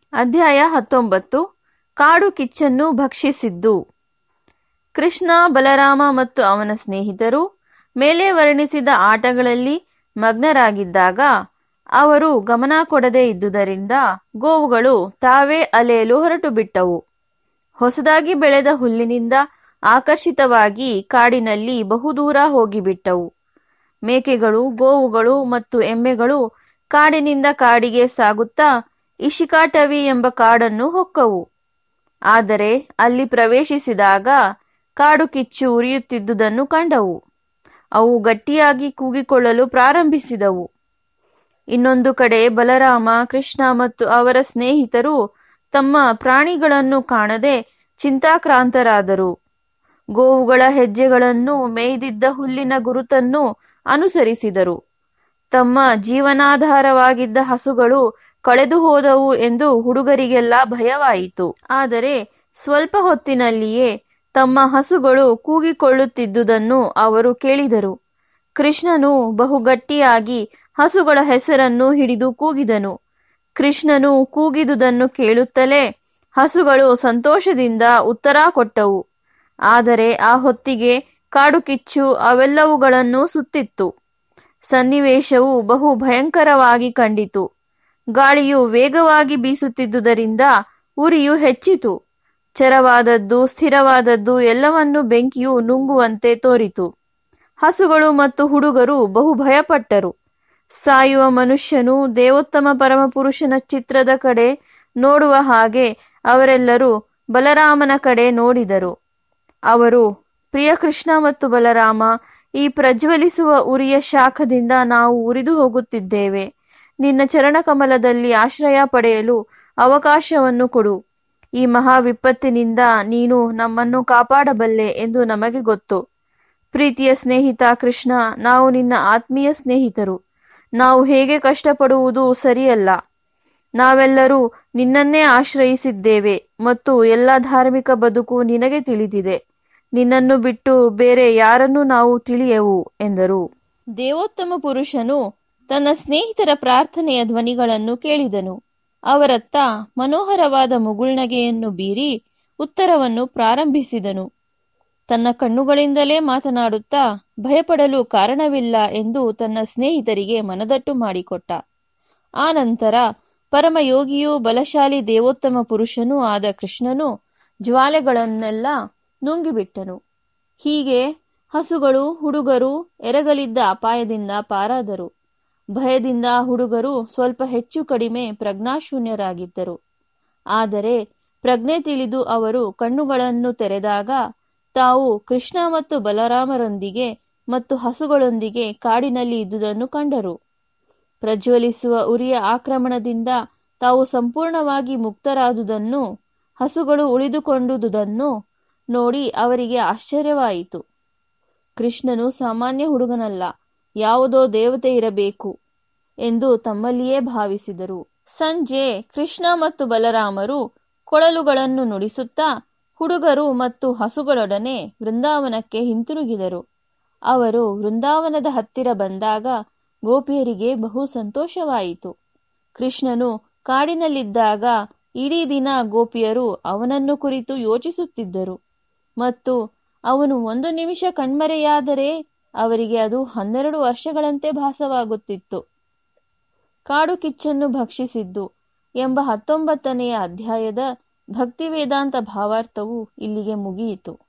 ಅಧ್ಯಾಯ ಹತ್ತೊಂಬತ್ತು ಕಾಡು ಕಿಚ್ಚನ್ನು ಭಕ್ಷಿಸಿದ್ದು ಕೃಷ್ಣ ಬಲರಾಮ ಮತ್ತು ಅವನ ಸ್ನೇಹಿತರು ಮೇಲೆ ವರ್ಣಿಸಿದ ಆಟಗಳಲ್ಲಿ ಮಗ್ನರಾಗಿದ್ದಾಗ ಅವರು ಗಮನ ಕೊಡದೇ ಇದ್ದುದರಿಂದ ಗೋವುಗಳು ತಾವೇ ಅಲೆಯಲು ಹೊರಟು ಬಿಟ್ಟವು ಹೊಸದಾಗಿ ಬೆಳೆದ ಹುಲ್ಲಿನಿಂದ ಆಕರ್ಷಿತವಾಗಿ ಕಾಡಿನಲ್ಲಿ ಬಹುದೂರ ಹೋಗಿಬಿಟ್ಟವು ಮೇಕೆಗಳು ಗೋವುಗಳು ಮತ್ತು ಎಮ್ಮೆಗಳು ಕಾಡಿನಿಂದ ಕಾಡಿಗೆ ಸಾಗುತ್ತಾ ಇಶಿಕಾಟವಿ ಎಂಬ ಕಾಡನ್ನು ಹೊಕ್ಕವು ಆದರೆ ಅಲ್ಲಿ ಪ್ರವೇಶಿಸಿದಾಗ ಕಾಡು ಕಿಚ್ಚು ಉರಿಯುತ್ತಿದ್ದುದನ್ನು ಕಂಡವು ಅವು ಗಟ್ಟಿಯಾಗಿ ಕೂಗಿಕೊಳ್ಳಲು ಪ್ರಾರಂಭಿಸಿದವು ಇನ್ನೊಂದು ಕಡೆ ಬಲರಾಮ ಕೃಷ್ಣ ಮತ್ತು ಅವರ ಸ್ನೇಹಿತರು ತಮ್ಮ ಪ್ರಾಣಿಗಳನ್ನು ಕಾಣದೆ ಚಿಂತಾಕ್ರಾಂತರಾದರು ಗೋವುಗಳ ಹೆಜ್ಜೆಗಳನ್ನು ಮೇಯ್ದಿದ್ದ ಹುಲ್ಲಿನ ಗುರುತನ್ನು ಅನುಸರಿಸಿದರು ತಮ್ಮ ಜೀವನಾಧಾರವಾಗಿದ್ದ ಹಸುಗಳು ಕಳೆದು ಹೋದವು ಎಂದು ಹುಡುಗರಿಗೆಲ್ಲ ಭಯವಾಯಿತು ಆದರೆ ಸ್ವಲ್ಪ ಹೊತ್ತಿನಲ್ಲಿಯೇ ತಮ್ಮ ಹಸುಗಳು ಕೂಗಿಕೊಳ್ಳುತ್ತಿದ್ದುದನ್ನು ಅವರು ಕೇಳಿದರು ಕೃಷ್ಣನು ಬಹುಗಟ್ಟಿಯಾಗಿ ಹಸುಗಳ ಹೆಸರನ್ನು ಹಿಡಿದು ಕೂಗಿದನು ಕೃಷ್ಣನು ಕೂಗಿದುದನ್ನು ಕೇಳುತ್ತಲೇ ಹಸುಗಳು ಸಂತೋಷದಿಂದ ಉತ್ತರ ಕೊಟ್ಟವು ಆದರೆ ಆ ಹೊತ್ತಿಗೆ ಕಾಡು ಕಿಚ್ಚು ಅವೆಲ್ಲವುಗಳನ್ನು ಸುತ್ತಿತ್ತು ಸನ್ನಿವೇಶವು ಬಹು ಭಯಂಕರವಾಗಿ ಕಂಡಿತು ಗಾಳಿಯು ವೇಗವಾಗಿ ಬೀಸುತ್ತಿದ್ದುದರಿಂದ ಉರಿಯು ಹೆಚ್ಚಿತು ಚರವಾದದ್ದು ಸ್ಥಿರವಾದದ್ದು ಎಲ್ಲವನ್ನು ಬೆಂಕಿಯು ನುಂಗುವಂತೆ ತೋರಿತು ಹಸುಗಳು ಮತ್ತು ಹುಡುಗರು ಬಹು ಭಯಪಟ್ಟರು ಸಾಯುವ ಮನುಷ್ಯನು ದೇವೋತ್ತಮ ಪರಮಪುರುಷನ ಚಿತ್ರದ ಕಡೆ ನೋಡುವ ಹಾಗೆ ಅವರೆಲ್ಲರೂ ಬಲರಾಮನ ಕಡೆ ನೋಡಿದರು ಅವರು ಪ್ರಿಯ ಕೃಷ್ಣ ಮತ್ತು ಬಲರಾಮ ಈ ಪ್ರಜ್ವಲಿಸುವ ಉರಿಯ ಶಾಖದಿಂದ ನಾವು ಉರಿದು ಹೋಗುತ್ತಿದ್ದೇವೆ ನಿನ್ನ ಚರಣಕಮಲದಲ್ಲಿ ಆಶ್ರಯ ಪಡೆಯಲು ಅವಕಾಶವನ್ನು ಕೊಡು ಈ ಮಹಾ ವಿಪತ್ತಿನಿಂದ ನೀನು ನಮ್ಮನ್ನು ಕಾಪಾಡಬಲ್ಲೆ ಎಂದು ನಮಗೆ ಗೊತ್ತು ಪ್ರೀತಿಯ ಸ್ನೇಹಿತ ಕೃಷ್ಣ ನಾವು ನಿನ್ನ ಆತ್ಮೀಯ ಸ್ನೇಹಿತರು ನಾವು ಹೇಗೆ ಕಷ್ಟಪಡುವುದು ಸರಿಯಲ್ಲ ನಾವೆಲ್ಲರೂ ನಿನ್ನನ್ನೇ ಆಶ್ರಯಿಸಿದ್ದೇವೆ ಮತ್ತು ಎಲ್ಲ ಧಾರ್ಮಿಕ ಬದುಕು ನಿನಗೆ ತಿಳಿದಿದೆ ನಿನ್ನನ್ನು ಬಿಟ್ಟು ಬೇರೆ ಯಾರನ್ನೂ ನಾವು ತಿಳಿಯೆವು ಎಂದರು ದೇವೋತ್ತಮ ಪುರುಷನು ತನ್ನ ಸ್ನೇಹಿತರ ಪ್ರಾರ್ಥನೆಯ ಧ್ವನಿಗಳನ್ನು ಕೇಳಿದನು ಅವರತ್ತ ಮನೋಹರವಾದ ಮುಗುಳ್ನಗೆಯನ್ನು ಬೀರಿ ಉತ್ತರವನ್ನು ಪ್ರಾರಂಭಿಸಿದನು ತನ್ನ ಕಣ್ಣುಗಳಿಂದಲೇ ಮಾತನಾಡುತ್ತಾ ಭಯಪಡಲು ಕಾರಣವಿಲ್ಲ ಎಂದು ತನ್ನ ಸ್ನೇಹಿತರಿಗೆ ಮನದಟ್ಟು ಮಾಡಿಕೊಟ್ಟ ಆನಂತರ ಪರಮಯೋಗಿಯೂ ಬಲಶಾಲಿ ದೇವೋತ್ತಮ ಪುರುಷನೂ ಆದ ಕೃಷ್ಣನು ಜ್ವಾಲೆಗಳನ್ನೆಲ್ಲ ನುಂಗಿಬಿಟ್ಟನು ಹೀಗೆ ಹಸುಗಳು ಹುಡುಗರು ಎರಗಲಿದ್ದ ಅಪಾಯದಿಂದ ಪಾರಾದರು ಭಯದಿಂದ ಹುಡುಗರು ಸ್ವಲ್ಪ ಹೆಚ್ಚು ಕಡಿಮೆ ಪ್ರಜ್ಞಾಶೂನ್ಯರಾಗಿದ್ದರು ಆದರೆ ಪ್ರಜ್ಞೆ ತಿಳಿದು ಅವರು ಕಣ್ಣುಗಳನ್ನು ತೆರೆದಾಗ ತಾವು ಕೃಷ್ಣ ಮತ್ತು ಬಲರಾಮರೊಂದಿಗೆ ಮತ್ತು ಹಸುಗಳೊಂದಿಗೆ ಕಾಡಿನಲ್ಲಿ ಇದ್ದುದನ್ನು ಕಂಡರು ಪ್ರಜ್ವಲಿಸುವ ಉರಿಯ ಆಕ್ರಮಣದಿಂದ ತಾವು ಸಂಪೂರ್ಣವಾಗಿ ಮುಕ್ತರಾದುದನ್ನು ಹಸುಗಳು ಉಳಿದುಕೊಂಡುದನ್ನು ನೋಡಿ ಅವರಿಗೆ ಆಶ್ಚರ್ಯವಾಯಿತು ಕೃಷ್ಣನು ಸಾಮಾನ್ಯ ಹುಡುಗನಲ್ಲ ಯಾವುದೋ ದೇವತೆ ಇರಬೇಕು ಎಂದು ತಮ್ಮಲ್ಲಿಯೇ ಭಾವಿಸಿದರು ಸಂಜೆ ಕೃಷ್ಣ ಮತ್ತು ಬಲರಾಮರು ಕೊಳಲುಗಳನ್ನು ನುಡಿಸುತ್ತಾ ಹುಡುಗರು ಮತ್ತು ಹಸುಗಳೊಡನೆ ವೃಂದಾವನಕ್ಕೆ ಹಿಂತಿರುಗಿದರು ಅವರು ವೃಂದಾವನದ ಹತ್ತಿರ ಬಂದಾಗ ಗೋಪಿಯರಿಗೆ ಬಹು ಸಂತೋಷವಾಯಿತು ಕೃಷ್ಣನು ಕಾಡಿನಲ್ಲಿದ್ದಾಗ ಇಡೀ ದಿನ ಗೋಪಿಯರು ಅವನನ್ನು ಕುರಿತು ಯೋಚಿಸುತ್ತಿದ್ದರು ಮತ್ತು ಅವನು ಒಂದು ನಿಮಿಷ ಕಣ್ಮರೆಯಾದರೆ ಅವರಿಗೆ ಅದು ಹನ್ನೆರಡು ವರ್ಷಗಳಂತೆ ಭಾಸವಾಗುತ್ತಿತ್ತು ಕಾಡು ಕಿಚ್ಚನ್ನು ಭಕ್ಷಿಸಿದ್ದು ಎಂಬ ಹತ್ತೊಂಬತ್ತನೆಯ ಅಧ್ಯಾಯದ ಭಕ್ತಿವೇದಾಂತ ಭಾವಾರ್ಥವು ಇಲ್ಲಿಗೆ ಮುಗಿಯಿತು